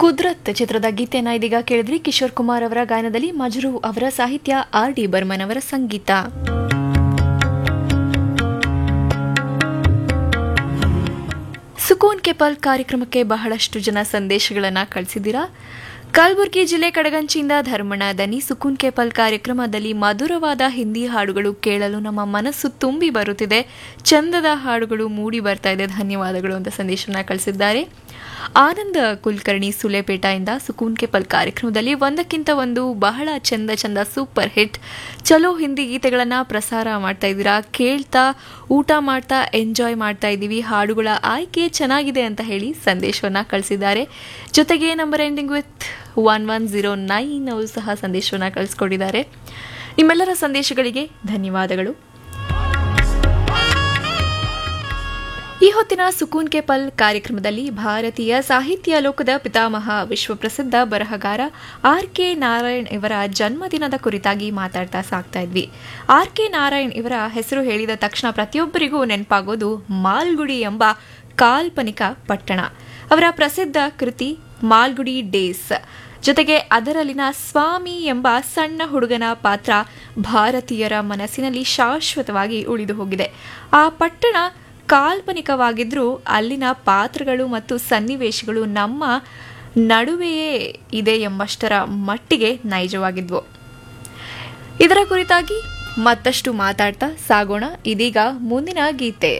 ಕುದ್ರತ್ ಚಿತ್ರದ ಗೀತೆಯನ್ನ ಇದೀಗ ಕೇಳಿದ್ರಿ ಕಿಶೋರ್ ಕುಮಾರ್ ಅವರ ಗಾಯನದಲ್ಲಿ ಮಜರು ಅವರ ಸಾಹಿತ್ಯ ಆರ್ ಡಿ ಬರ್ಮನ್ ಅವರ ಸಂಗೀತ ಸುಕೋನ್ ಕೆಪಲ್ ಕಾರ್ಯಕ್ರಮಕ್ಕೆ ಬಹಳಷ್ಟು ಜನ ಸಂದೇಶಗಳನ್ನ ಕಳಿಸಿದ್ದೀರಾ ಕಲಬುರಗಿ ಜಿಲ್ಲೆ ಕಡಗಂಚಿಯಿಂದ ಧರ್ಮಣ್ಣ ದನಿ ಸುಕೂನ್ ಕೆಪಲ್ ಕಾರ್ಯಕ್ರಮದಲ್ಲಿ ಮಧುರವಾದ ಹಿಂದಿ ಹಾಡುಗಳು ಕೇಳಲು ನಮ್ಮ ಮನಸ್ಸು ತುಂಬಿ ಬರುತ್ತಿದೆ ಚಂದದ ಹಾಡುಗಳು ಮೂಡಿ ಬರ್ತಾ ಇದೆ ಧನ್ಯವಾದಗಳು ಅಂತ ಸಂದೇಶನ ಕಳಿಸಿದ್ದಾರೆ ಆನಂದ ಕುಲಕರ್ಣಿ ಸುಲೇಪೇಟೆಯಿಂದ ಸುಕೂನ್ ಕೆಪಲ್ ಕಾರ್ಯಕ್ರಮದಲ್ಲಿ ಒಂದಕ್ಕಿಂತ ಒಂದು ಬಹಳ ಚಂದ ಚಂದ ಸೂಪರ್ ಹಿಟ್ ಚಲೋ ಹಿಂದಿ ಗೀತೆಗಳನ್ನು ಪ್ರಸಾರ ಮಾಡ್ತಾ ಇದ್ದೀರಾ ಕೇಳ್ತಾ ಊಟ ಮಾಡ್ತಾ ಎಂಜಾಯ್ ಮಾಡ್ತಾ ಇದ್ದೀವಿ ಹಾಡುಗಳ ಆಯ್ಕೆ ಚೆನ್ನಾಗಿದೆ ಅಂತ ಹೇಳಿ ಸಂದೇಶವನ್ನ ಕಳಿಸಿದ್ದಾರೆ ಜೊತೆಗೆ number ending with one one zero nine ಅವರು ಸಹ ಸಂದೇಶವನ್ನ ಕಳಿಸ್ಕೊಟ್ಟಿದ್ದಾರೆ ನಿಮ್ಮೆಲ್ಲರ ಸಂದೇಶಗಳಿಗೆ ಧನ್ಯವಾದಗಳು ಈ ಹೊತ್ತಿನ ಸುಕೂನ್ ಕೆ ಪಲ್ ಕಾರ್ಯಕ್ರಮದಲ್ಲಿ ಭಾರತೀಯ ಸಾಹಿತ್ಯ ಲೋಕದ ಪಿತಾಮಹ ವಿಶ್ವಪ್ರಸಿದ್ಧ ಬರಹಗಾರ ಆರ್ ಕೆ ನಾರಾಯಣ್ ಇವರ ಜನ್ಮದಿನದ ಕುರಿತಾಗಿ ಮಾತಾಡ್ತಾ ಸಾಕ್ತಾ ಇದ್ವಿ ಆರ್ ಕೆ ನಾರಾಯಣ್ ಇವರ ಹೆಸರು ಹೇಳಿದ ತಕ್ಷಣ ಪ್ರತಿಯೊಬ್ಬರಿಗೂ ನೆನಪಾಗೋದು ಮಾಲ್ಗುಡಿ ಎಂಬ ಕಾಲ್ಪನಿಕ ಪಟ್ಟಣ ಅವರ ಪ್ರಸಿದ್ಧ ಕೃತಿ ಮಾಲ್ಗುಡಿ ಡೇಸ್ ಜೊತೆಗೆ ಅದರಲ್ಲಿನ ಸ್ವಾಮಿ ಎಂಬ ಸಣ್ಣ ಹುಡುಗನ ಪಾತ್ರ ಭಾರತೀಯರ ಮನಸ್ಸಿನಲ್ಲಿ ಶಾಶ್ವತವಾಗಿ ಉಳಿದು ಹೋಗಿದೆ ಆ ಪಟ್ಟಣ ಕಾಲ್ಪನಿಕವಾಗಿದ್ರೂ ಅಲ್ಲಿನ ಪಾತ್ರಗಳು ಮತ್ತು ಸನ್ನಿವೇಶಗಳು ನಮ್ಮ ನಡುವೆಯೇ ಇದೆ ಎಂಬಷ್ಟರ ಮಟ್ಟಿಗೆ ನೈಜವಾಗಿದ್ವು ಇದರ ಕುರಿತಾಗಿ ಮತ್ತಷ್ಟು ಮಾತಾಡ್ತಾ ಸಾಗೋಣ ಇದೀಗ ಮುಂದಿನ ಗೀತೆ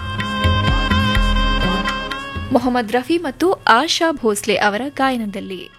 ಮೊಹಮ್ಮದ್ ರಫಿ ಮತ್ತು ಆಶಾ ಭೋಸ್ಲೆ ಅವರ ಗಾಯನದಲ್ಲಿ